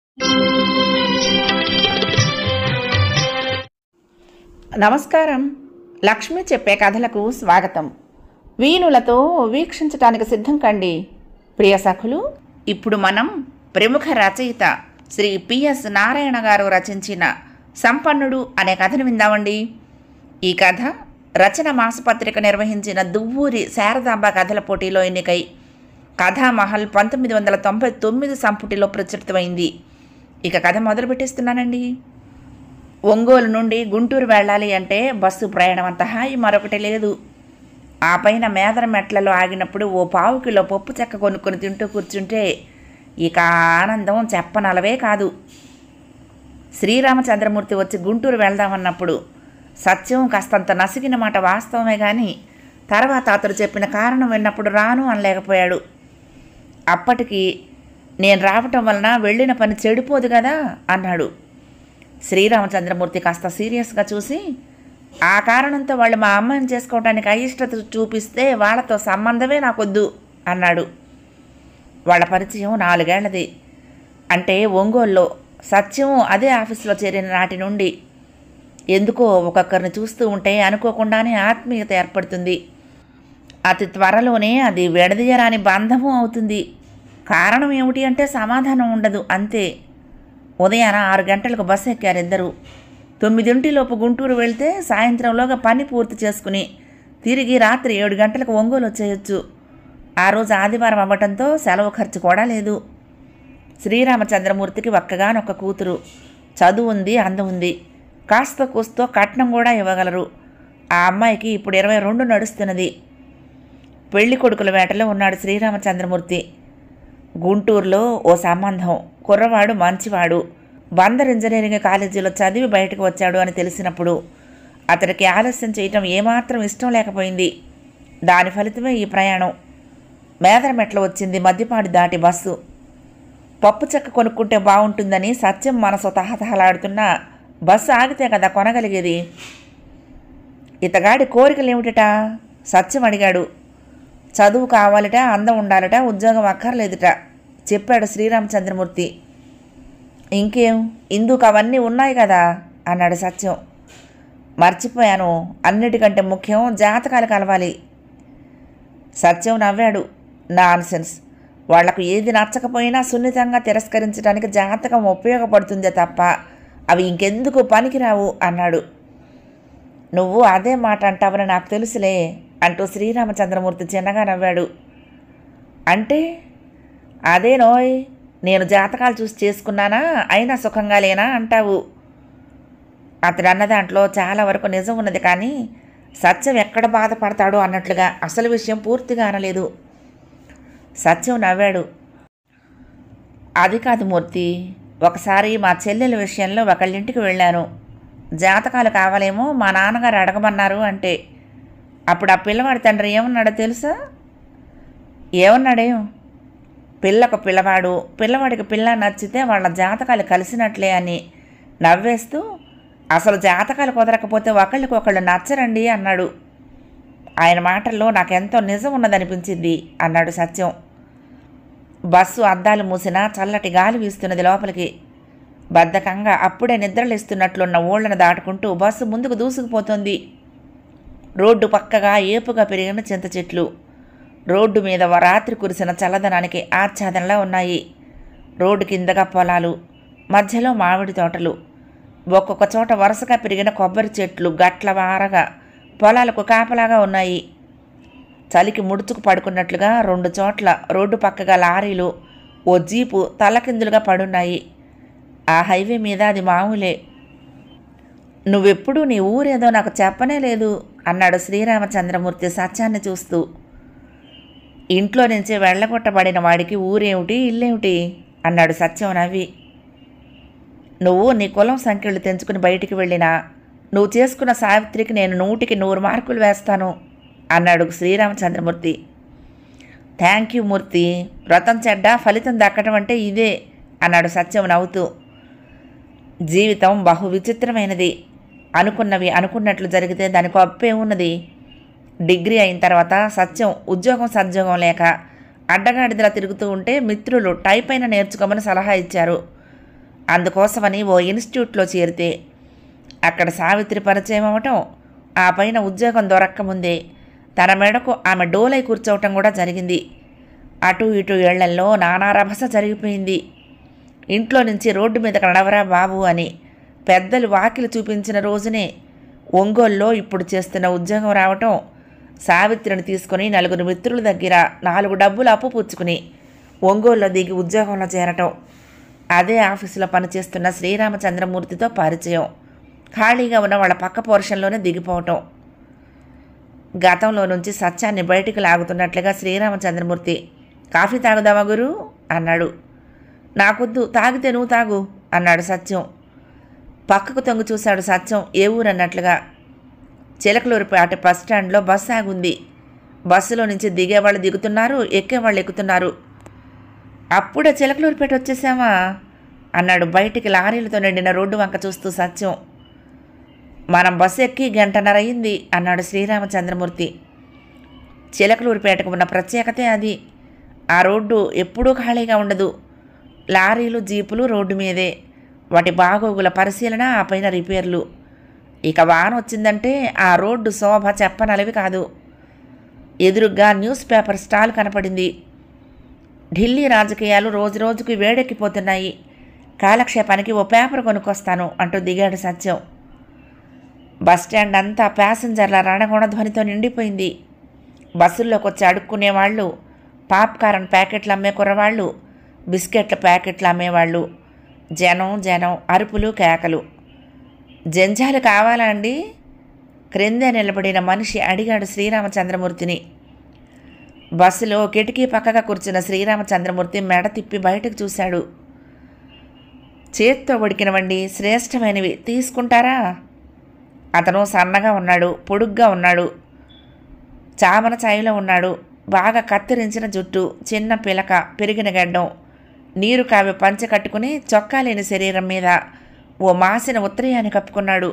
నమస్కారం లక్ష్మి చెప్పే కథలకు స్వాగతం వీణులతో వీక్షించటానికి సిద్ధం కండి ప్రియ సఖులు ఇప్పుడు మనం ప్రముఖ రచయిత శ్రీ పిఎస్ నారాయణ గారు రచించిన సంపన్నుడు అనే కథను విందామండి ఈ కథ రచన మాసపత్రిక నిర్వహించిన దువ్వూరి శారదాంబ కథల పోటీలో ఎన్నికై కథామహల్ పంతొమ్మిది వందల తొంభై తొమ్మిది సంపుటిలో ప్రచురితమైంది ఇక కథ మొదలు పెట్టేస్తున్నానండి ఒంగోలు నుండి గుంటూరు వెళ్ళాలి అంటే బస్సు ప్రయాణం అంత హాయి మరొకటి లేదు ఆ పైన మేదర మెట్లలో ఆగినప్పుడు ఓ పావు కిలో పప్పు చెక్క కొనుక్కొని తింటూ కూర్చుంటే ఇక ఆ ఆనందం చెప్పనలవే కాదు శ్రీరామచంద్రమూర్తి వచ్చి గుంటూరు వెళ్దామన్నప్పుడు సత్యం కాస్తంత నసిగిన మాట వాస్తవమే కానీ తర్వాత అతడు చెప్పిన కారణం విన్నప్పుడు రాను అనలేకపోయాడు అప్పటికి నేను రావటం వలన వెళ్ళిన పని చెడిపోదు కదా అన్నాడు శ్రీరామచంద్రమూర్తి కాస్త సీరియస్గా చూసి ఆ కారణంతో వాళ్ళు మా అమ్మాయిని చేసుకోవడానికి అయిష్టత చూపిస్తే వాళ్ళతో సంబంధమే నాకొద్దు అన్నాడు వాళ్ళ పరిచయం నాలుగేళ్లది అంటే ఒంగోలులో సత్యం అదే ఆఫీసులో చేరిన నాటి నుండి ఎందుకో ఒక్కొక్కరిని చూస్తూ ఉంటే అనుకోకుండానే ఆత్మీయత ఏర్పడుతుంది అతి త్వరలోనే అది విడదీయరాని బంధము అవుతుంది కారణం ఏమిటి అంటే సమాధానం ఉండదు అంతే ఉదయాన ఆరు గంటలకు బస్సు ఎక్కారు ఇద్దరు తొమ్మిదింటిలోపు గుంటూరు వెళ్తే సాయంత్రంలోగా పని పూర్తి చేసుకుని తిరిగి రాత్రి ఏడు గంటలకు ఒంగోలు వచ్చేయొచ్చు ఆ రోజు ఆదివారం అవ్వటంతో సెలవు ఖర్చు కూడా లేదు శ్రీరామచంద్రమూర్తికి ఒక్కగానొక్క కూతురు చదువు ఉంది అందం ఉంది కాస్త కూస్తో కట్నం కూడా ఇవ్వగలరు ఆ అమ్మాయికి ఇప్పుడు ఇరవై రెండు నడుస్తున్నది పెళ్లి కొడుకుల వేటలో ఉన్నాడు శ్రీరామచంద్రమూర్తి గుంటూరులో ఓ సంబంధం కుర్రవాడు మంచివాడు బందర్ ఇంజనీరింగ్ కాలేజీలో చదివి బయటకు వచ్చాడు అని తెలిసినప్పుడు అతడికి ఆలస్యం చేయటం ఏమాత్రం ఇష్టం లేకపోయింది దాని ఫలితమే ఈ ప్రయాణం మేదరమెట్ల వచ్చింది మద్యపాడు దాటి బస్సు పప్పు చెక్క కొనుక్కుంటే బాగుంటుందని సత్యం మనసు తహతహలాడుతున్నా బస్సు ఆగితే కదా కొనగలిగేది ఇతగాడి కోరికలు ఏమిటట సత్యం అడిగాడు చదువు కావాలట అందం ఉండాలట ఉద్యోగం అక్కర్లేదుట చెప్పాడు శ్రీరామచంద్రమూర్తి ఇంకేం ఇందుకు అవన్నీ ఉన్నాయి కదా అన్నాడు సత్యం మర్చిపోయాను అన్నిటికంటే ముఖ్యం జాతకాలు కలవాలి సత్యం నవ్వాడు నాన్సెన్స్ వాళ్లకు ఏది నచ్చకపోయినా సున్నితంగా తిరస్కరించడానికి జాతకం ఉపయోగపడుతుందే తప్ప అవి ఇంకెందుకు పనికిరావు అన్నాడు నువ్వు అదే మాట అంటావని నాకు తెలుసులే అంటూ శ్రీరామచంద్రమూర్తి చిన్నగా నవ్వాడు అంటే అదే నోయ్ నేను జాతకాలు చూసి చేసుకున్నానా అయినా సుఖంగా లేనా అంటావు అతడు అన్న దాంట్లో చాలా వరకు నిజం ఉన్నది కానీ సత్యం ఎక్కడ బాధపడతాడో అన్నట్లుగా అసలు విషయం పూర్తిగా అనలేదు సత్యం నవ్వాడు అది కాదు మూర్తి ఒకసారి మా చెల్లెల విషయంలో ఒకళ్ళింటికి వెళ్ళాను జాతకాలు కావాలేమో మా నాన్నగారు అడగమన్నారు అంటే అప్పుడు ఆ పిల్లవాడి తండ్రి ఏమన్నాడో తెలుసా ఏమన్నాడేం పిల్లకు పిల్లవాడు పిల్లవాడికి పిల్ల నచ్చితే వాళ్ళ జాతకాలు కలిసినట్లే అని నవ్వేస్తూ అసలు జాతకాలు కుదరకపోతే ఒకళ్ళకొకళ్ళు నచ్చరండి అన్నాడు ఆయన మాటల్లో నాకెంతో నిజం ఉన్నదనిపించింది అన్నాడు సత్యం బస్సు అద్దాలు మూసినా చల్లటి గాలి వీస్తున్నది లోపలికి బద్ధకంగా అప్పుడే నిద్రలేస్తున్నట్లున్న ఊళ్ళను దాటుకుంటూ బస్సు ముందుకు దూసుకుపోతుంది రోడ్డు పక్కగా ఏపుగా పెరిగిన చింత చెట్లు రోడ్డు మీద రాత్రి కురిసిన చల్లదనానికి ఆచ్ఛాదనలా ఉన్నాయి రోడ్డు కిందగా పొలాలు మధ్యలో మామిడి తోటలు ఒక్కొక్క చోట వరుసగా పెరిగిన కొబ్బరి చెట్లు గట్ల వారగా పొలాలకు కాపలాగా ఉన్నాయి చలికి ముడుచుకు పడుకున్నట్లుగా రెండు చోట్ల రోడ్డు పక్కగా లారీలు ఓ జీపు తలకిందులుగా పడున్నాయి ఆ హైవే మీద అది మామూలే నువ్వెప్పుడూ నీ ఊరేదో నాకు చెప్పనే లేదు అన్నాడు శ్రీరామచంద్రమూర్తి సత్యాన్ని చూస్తూ ఇంట్లో నుంచి వెళ్ళగొట్టబడిన వాడికి ఊరేమిటి ఇల్లేమిటి అన్నాడు సత్యం నవ్వి నువ్వు నీ కులం సంఖ్యలు తెంచుకుని బయటికి వెళ్ళినా నువ్వు చేసుకున్న సావిత్రికి నేను నూటికి నూరు మార్కులు వేస్తాను అన్నాడు శ్రీరామచంద్రమూర్తి థ్యాంక్ యూ మూర్తి వ్రతం చెడ్డ ఫలితం దక్కడం అంటే ఇదే అన్నాడు సత్యం నవ్వుతూ జీవితం బహు విచిత్రమైనది అనుకున్నవి అనుకున్నట్లు జరిగితే దానికి అప్పే ఉన్నది డిగ్రీ అయిన తర్వాత సత్యం ఉద్యోగం సద్యోగం లేక అడ్డగాడిదలా తిరుగుతూ ఉంటే మిత్రులు టైప్ అయినా నేర్చుకోమని సలహా ఇచ్చారు అందుకోసమని ఓ ఇన్స్టిట్యూట్లో చేరితే అక్కడ సావిత్రి పరిచయం అవ్వటం ఆ పైన ఉద్యోగం దొరక్కముందే తన మెడకు ఆమె డోలై కూర్చోవటం కూడా జరిగింది అటు ఇటు ఏళ్లల్లో నానా రభస జరిగిపోయింది ఇంట్లో నుంచి రోడ్డు మీదకి నడవరా బాబు అని పెద్దలు వాకిలి చూపించిన రోజునే ఒంగోలులో ఇప్పుడు చేస్తున్న ఉద్యోగం రావటం సావిత్రిని తీసుకుని నలుగురు మిత్రుల దగ్గర నాలుగు డబ్బులు అప్పు పుచ్చుకుని ఒంగోలులో దిగి ఉద్యోగంలో చేరటం అదే ఆఫీసులో పనిచేస్తున్న శ్రీరామచంద్రమూర్తితో పరిచయం ఖాళీగా ఉన్న వాళ్ళ పక్క పోర్షన్లోనే దిగిపోవటం గతంలో నుంచి సత్యాన్ని బయటికి లాగుతున్నట్లుగా శ్రీరామచంద్రమూర్తి కాఫీ తాగుదామా గురు అన్నాడు నాకొద్దు తాగితే నువ్వు తాగు అన్నాడు సత్యం పక్కకు తొంగి చూశాడు సత్యం ఏ ఊరు అన్నట్లుగా చిలకలూరిపేట బస్ స్టాండ్లో బస్సు ఆగుంది బస్సులో నుంచి దిగేవాళ్ళు దిగుతున్నారు ఎక్కేవాళ్ళు ఎక్కుతున్నారు అప్పుడే చిలకలూరిపేట వచ్చేసామా అన్నాడు బయటికి లారీలతో నిండిన రోడ్డు వంక చూస్తూ సత్యం మనం బస్సు ఎక్కి గంటన్నర అయింది అన్నాడు శ్రీరామచంద్రమూర్తి చిలకలూరిపేటకు ఉన్న ప్రత్యేకతే అది ఆ రోడ్డు ఎప్పుడూ ఖాళీగా ఉండదు లారీలు జీపులు రోడ్డు మీదే వాటి బాగోగుల పరిశీలన ఆ పైన రిపేర్లు ఇక వాన వచ్చిందంటే ఆ రోడ్డు శోభ చెప్పనలవి కాదు ఎదురుగ్గా న్యూస్ పేపర్ స్టాల్ కనపడింది ఢిల్లీ రాజకీయాలు రోజు రోజుకి వేడెక్కిపోతున్నాయి కాలక్షేపానికి ఓ పేపర్ కొనుక్కొస్తాను అంటూ దిగాడు సత్యం బస్టాండ్ అంతా ప్యాసింజర్ల రణగుణ ధ్వనితో నిండిపోయింది బస్సుల్లోకి వచ్చి అడుక్కునే వాళ్ళు పాప్కార్న్ ప్యాకెట్లు అమ్మే కుర్రవాళ్ళు బిస్కెట్ల ప్యాకెట్లు అమ్మేవాళ్ళు జనం జనం అరుపులు కేకలు జంజాలు కావాలా అండి క్రిందే నిలబడిన మనిషి అడిగాడు శ్రీరామచంద్రమూర్తిని బస్సులో కిటికీ పక్కగా కూర్చున్న శ్రీరామచంద్రమూర్తి మెడ తిప్పి బయటకు చూశాడు చేత్తో ఉడికినవండి శ్రేష్టమైనవి తీసుకుంటారా అతను సన్నగా ఉన్నాడు పొడుగ్గా ఉన్నాడు చామన ఛాయలో ఉన్నాడు బాగా కత్తిరించిన జుట్టు చిన్న పిలక పెరిగిన గడ్డం నీరు కావి పంచె కట్టుకుని చొక్కా లేని శరీరం మీద ఓ మాసిన ఉత్తరీయాన్ని కప్పుకున్నాడు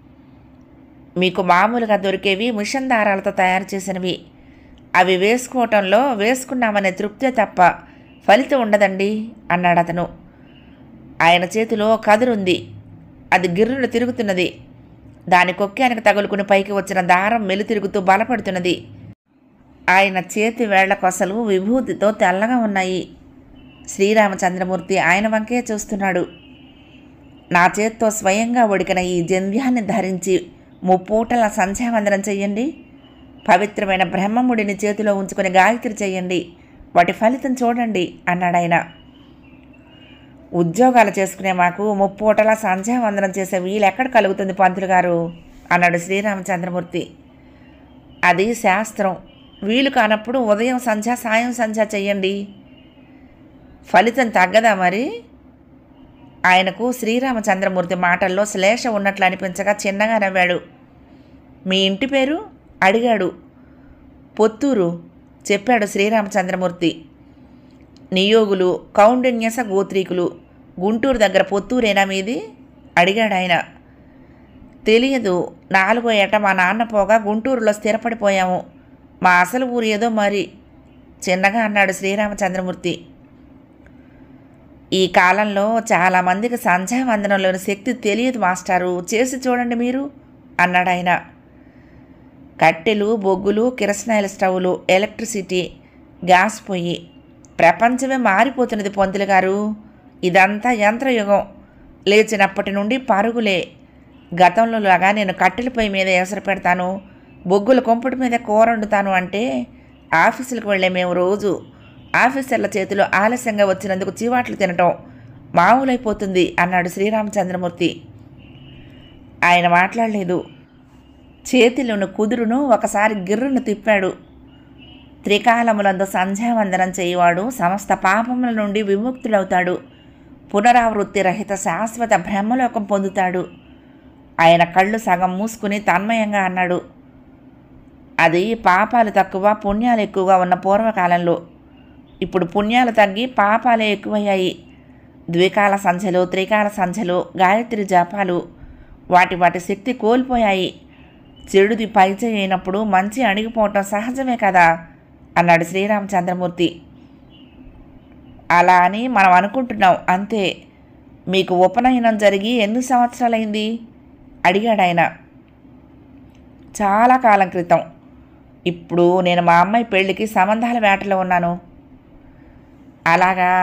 మీకు మామూలుగా దొరికేవి మిషన్ దారాలతో తయారు చేసినవి అవి వేసుకోవటంలో వేసుకున్నామనే తృప్తే తప్ప ఫలితం ఉండదండి అన్నాడు అతను ఆయన చేతిలో కదురుంది అది గిర్రును తిరుగుతున్నది దాని కొక్కానికి తగులుకుని పైకి వచ్చిన దారం మెలు తిరుగుతూ బలపడుతున్నది ఆయన చేతి వేళ్ల కొసలు విభూతితో తెల్లగా ఉన్నాయి శ్రీరామచంద్రమూర్తి ఆయన వంకే చూస్తున్నాడు నా చేత్తో స్వయంగా ఉడికిన ఈ జంధ్యాన్ని ధరించి ముప్పూటల సంధ్యావందనం చెయ్యండి పవిత్రమైన బ్రహ్మముడిని చేతిలో ఉంచుకుని గాయత్రి చెయ్యండి వాటి ఫలితం చూడండి అన్నాడు ఆయన ఉద్యోగాలు చేసుకునే మాకు ముప్పూటల సంధ్యావందనం చేసే వీలు ఎక్కడ కలుగుతుంది పంతులు గారు అన్నాడు శ్రీరామచంద్రమూర్తి అది శాస్త్రం వీలు కానప్పుడు ఉదయం సంధ్య సాయం సంధ్య చెయ్యండి ఫలితం తగ్గదా మరి ఆయనకు శ్రీరామచంద్రమూర్తి మాటల్లో శ్లేష ఉన్నట్లు అనిపించగా చిన్నగా నవ్వాడు మీ ఇంటి పేరు అడిగాడు పొత్తూరు చెప్పాడు శ్రీరామచంద్రమూర్తి నియోగులు కౌండిన్యస గోత్రీకులు గుంటూరు దగ్గర పొత్తూరేనా మీది అడిగాడు ఆయన తెలియదు నాలుగో ఏట మా నాన్న పోగా గుంటూరులో స్థిరపడిపోయాము మా అసలు ఊరు ఏదో మరి చిన్నగా అన్నాడు శ్రీరామచంద్రమూర్తి ఈ కాలంలో చాలామందికి సంధ్యావందనంలోని శక్తి తెలియదు మాస్టారు చేసి చూడండి మీరు అన్నాడు ఆయన కట్టెలు బొగ్గులు కిరసనాయిల స్టవ్లు ఎలక్ట్రిసిటీ గ్యాస్ పొయ్యి ప్రపంచమే మారిపోతున్నది పొంతులు గారు ఇదంతా యంత్రయుగం లేచినప్పటి నుండి పరుగులే గతంలో లాగా నేను కట్టెల పొయ్యి మీద ఎసరు పెడతాను బొగ్గుల కొంపుటి మీద కూర వండుతాను అంటే ఆఫీసులకు వెళ్ళే మేము రోజు ఆఫీసర్ల చేతిలో ఆలస్యంగా వచ్చినందుకు చీవాట్లు తినటం మామూలైపోతుంది అన్నాడు శ్రీరామచంద్రమూర్తి ఆయన మాట్లాడలేదు చేతిలోని కుదురును ఒకసారి గిర్రును తిప్పాడు త్రికాలములందు సంధ్యావందనం చేయువాడు సమస్త పాపముల నుండి విముక్తుడవుతాడు పునరావృత్తి రహిత శాశ్వత బ్రహ్మలోకం పొందుతాడు ఆయన కళ్ళు సగం మూసుకుని తన్మయంగా అన్నాడు అది పాపాలు తక్కువ పుణ్యాలు ఎక్కువగా ఉన్న పూర్వకాలంలో ఇప్పుడు పుణ్యాలు తగ్గి పాపాలే ఎక్కువయ్యాయి ద్వికాల సంధ్యలు త్రికాల సంధ్యలు గాయత్రి జపాలు వాటి వాటి శక్తి కోల్పోయాయి చెడుది పైచేయి అయినప్పుడు మంచి అణిగిపోవటం సహజమే కదా అన్నాడు శ్రీరామచంద్రమూర్తి అలా అని మనం అనుకుంటున్నాం అంతే మీకు ఉపనయనం జరిగి ఎన్ని సంవత్సరాలైంది అడిగాడు ఆయన చాలా కాలం క్రితం ఇప్పుడు నేను మా అమ్మాయి పెళ్ళికి సంబంధాల వేటలో ఉన్నాను అలాగా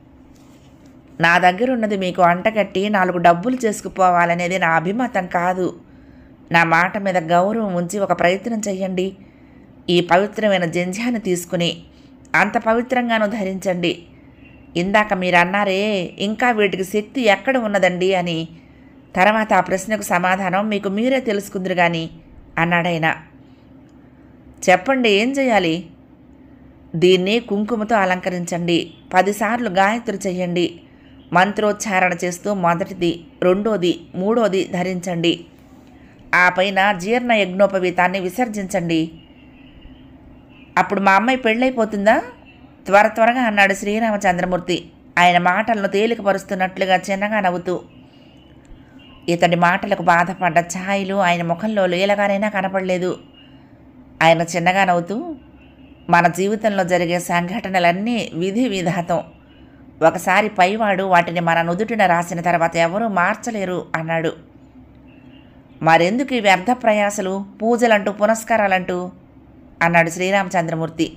నా దగ్గర ఉన్నది మీకు అంటగట్టి నాలుగు డబ్బులు చేసుకుపోవాలనేది నా అభిమతం కాదు నా మాట మీద గౌరవం ఉంచి ఒక ప్రయత్నం చెయ్యండి ఈ పవిత్రమైన జంధ్యాన్ని తీసుకుని అంత పవిత్రంగాను ధరించండి ఇందాక మీరు అన్నారే ఇంకా వీటికి శక్తి ఎక్కడ ఉన్నదండి అని తర్వాత ఆ ప్రశ్నకు సమాధానం మీకు మీరే తెలుసుకుందరు కానీ అన్నాడైనా చెప్పండి ఏం చేయాలి దీన్ని కుంకుమతో అలంకరించండి పదిసార్లు గాయత్రి చెయ్యండి మంత్రోచ్చారణ చేస్తూ మొదటిది రెండోది మూడోది ధరించండి ఆ పైన జీర్ణ యజ్ఞోపవీతాన్ని విసర్జించండి అప్పుడు మా అమ్మాయి పెళ్ళైపోతుందా త్వర త్వరగా అన్నాడు శ్రీరామచంద్రమూర్తి ఆయన మాటలను తేలికపరుస్తున్నట్లుగా చిన్నగా నవ్వుతూ ఇతడి మాటలకు బాధపడ్డ ఛాయలు ఆయన ముఖంలో లీలగానైనా కనపడలేదు ఆయన చిన్నగా నవ్వుతూ మన జీవితంలో జరిగే సంఘటనలన్నీ విధి విధాతం ఒకసారి పైవాడు వాటిని మన నుదుటిన రాసిన తర్వాత ఎవరూ మార్చలేరు అన్నాడు మరెందుకు ఈ వ్యర్థ ప్రయాసలు పూజలంటూ పునస్కారాలంటూ అన్నాడు శ్రీరామచంద్రమూర్తి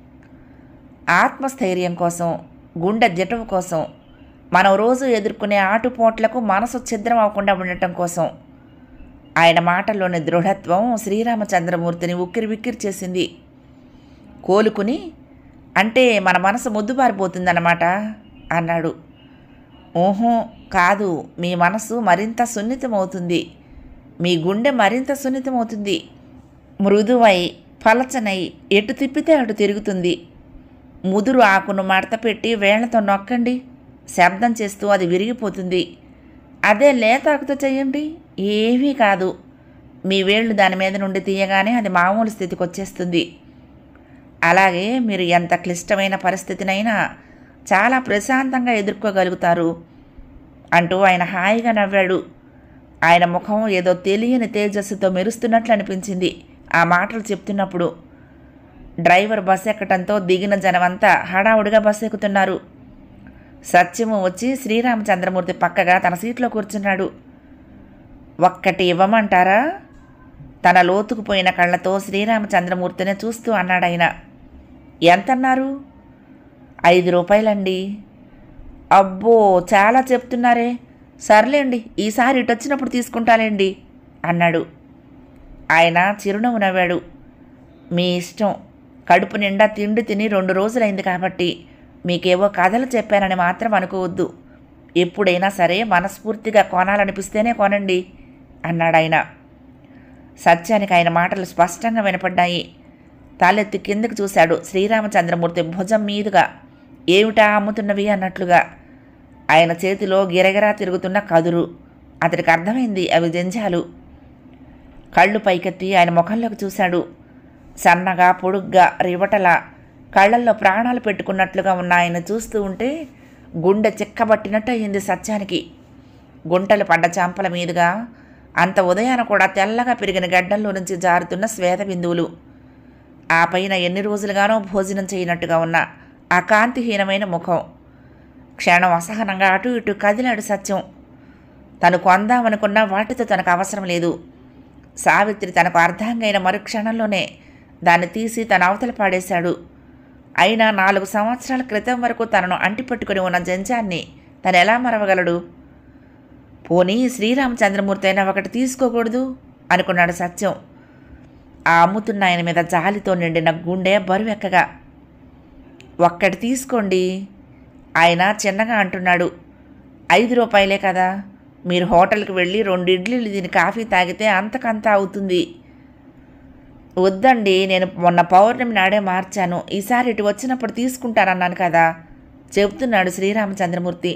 ఆత్మస్థైర్యం కోసం గుండె జటువు కోసం మనం రోజు ఎదుర్కొనే ఆటుపోట్లకు మనసు ఛిద్రం అవ్వకుండా ఉండటం కోసం ఆయన మాటల్లోని దృఢత్వం శ్రీరామచంద్రమూర్తిని ఉక్కిరి బిక్కిరి చేసింది కోలుకుని అంటే మన మనసు ముద్దుబారిపోతుందన్నమాట అన్నాడు ఊహూ కాదు మీ మనసు మరింత సున్నితమవుతుంది మీ గుండె మరింత సున్నితమవుతుంది మృదువై పలచనై ఎటు తిప్పితే అటు తిరుగుతుంది ముదురు ఆకును మడత పెట్టి వేళ్లతో నొక్కండి శబ్దం చేస్తూ అది విరిగిపోతుంది అదే లేత ఆకుతో చేయండి ఏమీ కాదు మీ వేళ్ళు దాని మీద నుండి తీయగానే అది మామూలు స్థితికి వచ్చేస్తుంది అలాగే మీరు ఎంత క్లిష్టమైన పరిస్థితినైనా చాలా ప్రశాంతంగా ఎదుర్కోగలుగుతారు అంటూ ఆయన హాయిగా నవ్వాడు ఆయన ముఖం ఏదో తెలియని తేజస్సుతో మెరుస్తున్నట్లు అనిపించింది ఆ మాటలు చెప్తున్నప్పుడు డ్రైవర్ బస్ ఎక్కటంతో దిగిన జనమంతా హడావుడిగా బస్ ఎక్కుతున్నారు సత్యము వచ్చి శ్రీరామచంద్రమూర్తి పక్కగా తన సీట్లో కూర్చున్నాడు ఒక్కటి ఇవ్వమంటారా తన లోతుకుపోయిన కళ్ళతో శ్రీరామచంద్రమూర్తిని చూస్తూ అన్నాడాయన ఎంతన్నారు ఐదు రూపాయలండి అబ్బో చాలా చెప్తున్నారే సర్లేండి ఈసారి ఇటు వచ్చినప్పుడు తీసుకుంటాలేండి అన్నాడు ఆయన చిరునవ్వు నవ్వాడు మీ ఇష్టం కడుపు నిండా తిండి తిని రెండు రోజులైంది కాబట్టి మీకేవో కథలు చెప్పానని మాత్రం అనుకోవద్దు ఎప్పుడైనా సరే మనస్ఫూర్తిగా కొనాలనిపిస్తేనే కొనండి అన్నాడు ఆయన సత్యానికి ఆయన మాటలు స్పష్టంగా వినపడ్డాయి తలెత్తి కిందకు చూశాడు శ్రీరామచంద్రమూర్తి భుజం మీదుగా ఏమిటా అమ్ముతున్నవి అన్నట్లుగా ఆయన చేతిలో గిరగిరా తిరుగుతున్న కదురు అతడికి అర్థమైంది అవి జంజాలు కళ్ళు పైకెత్తి ఆయన ముఖంలోకి చూశాడు సన్నగా పొడుగ్గా రివటలా కళ్ళల్లో ప్రాణాలు పెట్టుకున్నట్లుగా ఉన్న ఆయన చూస్తూ ఉంటే గుండె చిక్కబట్టినట్టు అయింది సత్యానికి గుంటలు పడ్డ చాంపల మీదుగా అంత ఉదయాన కూడా తెల్లగా పెరిగిన గడ్డంలో నుంచి జారుతున్న శ్వేత బిందువులు ఆ పైన ఎన్ని రోజులుగానో భోజనం చేయనట్టుగా ఉన్న ఆ కాంతిహీనమైన ముఖం క్షణం అసహనంగా అటు ఇటు కదిలాడు సత్యం తను కొందామనుకున్న వాటితో తనకు అవసరం లేదు సావిత్రి తనకు అర్ధాంగైన మరుక్షణంలోనే దాన్ని తీసి తన అవతల పాడేశాడు అయినా నాలుగు సంవత్సరాల క్రితం వరకు తనను అంటిపెట్టుకుని ఉన్న జంజాన్ని తను ఎలా మరవగలడు పోనీ శ్రీరామచంద్రమూర్తి అయినా ఒకటి తీసుకోకూడదు అనుకున్నాడు సత్యం ఆ అమ్ముతున్న ఆయన మీద జాలితో నిండిన గుండె బరువెక్కగా ఒక్కటి తీసుకోండి ఆయన చిన్నగా అంటున్నాడు ఐదు రూపాయలే కదా మీరు హోటల్కి వెళ్ళి రెండు ఇడ్లీలు దీని కాఫీ తాగితే అంతకంతా అవుతుంది వద్దండి నేను మొన్న పౌర్ణమి నాడే మార్చాను ఈసారి ఇటు వచ్చినప్పుడు తీసుకుంటానన్నాను కదా చెబుతున్నాడు శ్రీరామచంద్రమూర్తి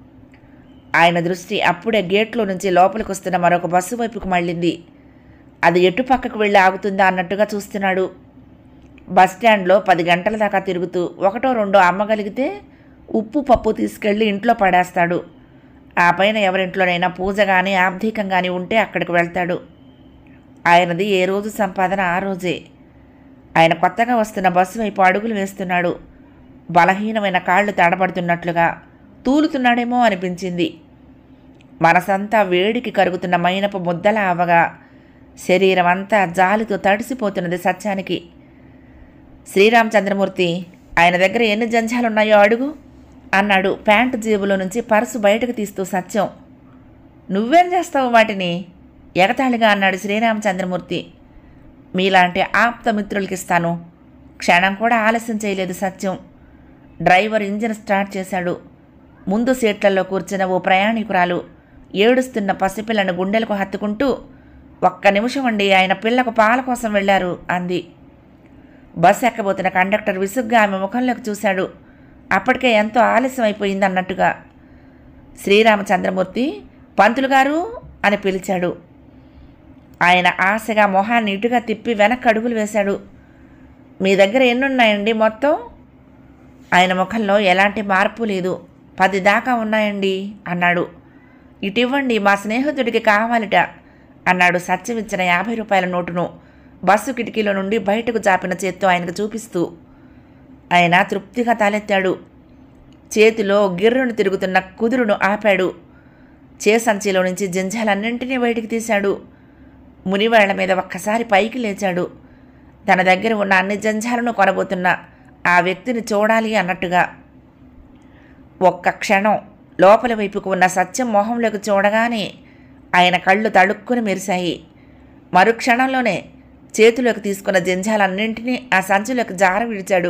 ఆయన దృష్టి అప్పుడే గేట్లో నుంచి లోపలికి వస్తున్న మరొక బస్సు వైపుకు మళ్ళింది అది ఎటు పక్కకు వెళ్ళి ఆగుతుందా అన్నట్టుగా చూస్తున్నాడు బస్ స్టాండ్లో పది గంటల దాకా తిరుగుతూ ఒకటో రెండో అమ్మగలిగితే ఉప్పు పప్పు తీసుకెళ్ళి ఇంట్లో పడేస్తాడు ఆ పైన ఎవరింట్లోనైనా పూజ కానీ ఆబ్ధికం కానీ ఉంటే అక్కడికి వెళ్తాడు ఆయనది ఏ రోజు సంపాదన ఆ రోజే ఆయన కొత్తగా వస్తున్న బస్సు వైపు అడుగులు వేస్తున్నాడు బలహీనమైన కాళ్ళు తడబడుతున్నట్లుగా తూలుతున్నాడేమో అనిపించింది మనసంతా వేడికి కరుగుతున్న మైనపు ముద్దల అవ్వగా శరీరం అంతా జాలితో తడిసిపోతున్నది సత్యానికి శ్రీరామచంద్రమూర్తి ఆయన దగ్గర ఎన్ని జంజాలున్నాయో అడుగు అన్నాడు ప్యాంటు జేబులో నుంచి పర్సు బయటకు తీస్తూ సత్యం నువ్వేం చేస్తావు వాటిని ఎగతాళిగా అన్నాడు శ్రీరామచంద్రమూర్తి మీలాంటి ఆప్త మిత్రులకి ఇస్తాను క్షణం కూడా ఆలస్యం చేయలేదు సత్యం డ్రైవర్ ఇంజిన్ స్టార్ట్ చేశాడు ముందు సీట్లలో కూర్చున్న ఓ ప్రయాణికురాలు ఏడుస్తున్న పసిపిల్లను గుండెలకు హత్తుకుంటూ ఒక్క నిమిషం అండి ఆయన పిల్లకు పాల కోసం వెళ్ళారు అంది బస్ ఎక్కబోతున్న కండక్టర్ విసుగ్గా ఆమె ముఖంలోకి చూశాడు అప్పటికే ఎంతో ఆలస్యం అయిపోయింది అన్నట్టుగా శ్రీరామచంద్రమూర్తి పంతులు గారు అని పిలిచాడు ఆయన ఆశగా మొహాన్ని ఇటుగా తిప్పి వెనక్కి అడుగులు వేశాడు మీ దగ్గర ఎన్నున్నాయండి మొత్తం ఆయన ముఖంలో ఎలాంటి మార్పు లేదు పది దాకా ఉన్నాయండి అన్నాడు ఇటివ్వండి మా స్నేహితుడికి కావాలిట అన్నాడు సత్యమిచ్చిన యాభై రూపాయల నోటును బస్సు కిటికీలో నుండి బయటకు చాపిన చేత్తో ఆయనకు చూపిస్తూ ఆయన తృప్తిగా తలెత్తాడు చేతిలో గిర్రును తిరుగుతున్న కుదురును ఆపాడు చేసంచిలో నుంచి జంజాలన్నింటినీ బయటికి తీశాడు మునివాళ్ల మీద ఒక్కసారి పైకి లేచాడు తన దగ్గర ఉన్న అన్ని జంజాలను కొనబోతున్న ఆ వ్యక్తిని చూడాలి అన్నట్టుగా ఒక్క క్షణం లోపల వైపుకు ఉన్న సత్యం మొహంలోకి చూడగానే ఆయన కళ్ళు తడుక్కుని మెరిశాయి మరుక్షణంలోనే చేతిలోకి తీసుకున్న జంజాలన్నింటినీ ఆ సంచిలోకి జార విడిచాడు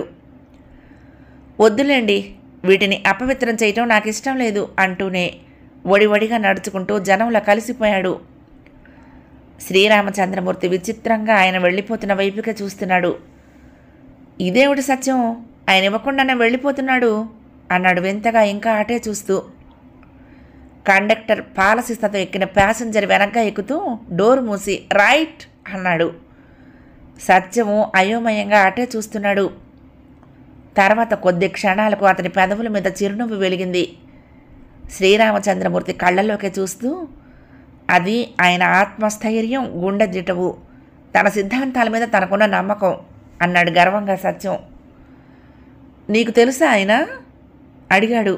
వద్దులేండి వీటిని అపవిత్రం చేయటం నాకు ఇష్టం లేదు అంటూనే ఒడివడిగా నడుచుకుంటూ జనంలో కలిసిపోయాడు శ్రీరామచంద్రమూర్తి విచిత్రంగా ఆయన వెళ్ళిపోతున్న వైపుకే చూస్తున్నాడు ఇదేమిటి సత్యం ఆయన ఇవ్వకుండానే వెళ్ళిపోతున్నాడు అన్నాడు వింతగా ఇంకా అటే చూస్తూ కండక్టర్ పాలసిస్తతో ఎక్కిన ప్యాసింజర్ వెనక్గా ఎక్కుతూ డోర్ మూసి రైట్ అన్నాడు సత్యము అయోమయంగా అటే చూస్తున్నాడు తర్వాత కొద్ది క్షణాలకు అతని పెదవుల మీద చిరునవ్వు వెలిగింది శ్రీరామచంద్రమూర్తి కళ్ళల్లోకి చూస్తూ అది ఆయన ఆత్మస్థైర్యం గుండె దిటవు తన సిద్ధాంతాల మీద తనకున్న నమ్మకం అన్నాడు గర్వంగా సత్యం నీకు తెలుసా ఆయన అడిగాడు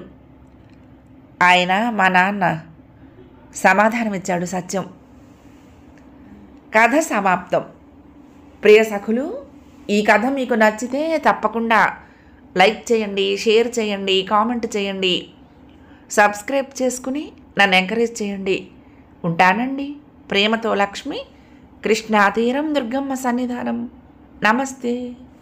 ఆయన మా నాన్న సమాధానమిచ్చాడు సత్యం కథ సమాప్తం ప్రియ సఖులు ఈ కథ మీకు నచ్చితే తప్పకుండా లైక్ చేయండి షేర్ చేయండి కామెంట్ చేయండి సబ్స్క్రైబ్ చేసుకుని నన్ను ఎంకరేజ్ చేయండి ఉంటానండి ప్రేమతో లక్ష్మి కృష్ణాతీరం దుర్గమ్మ సన్నిధానం నమస్తే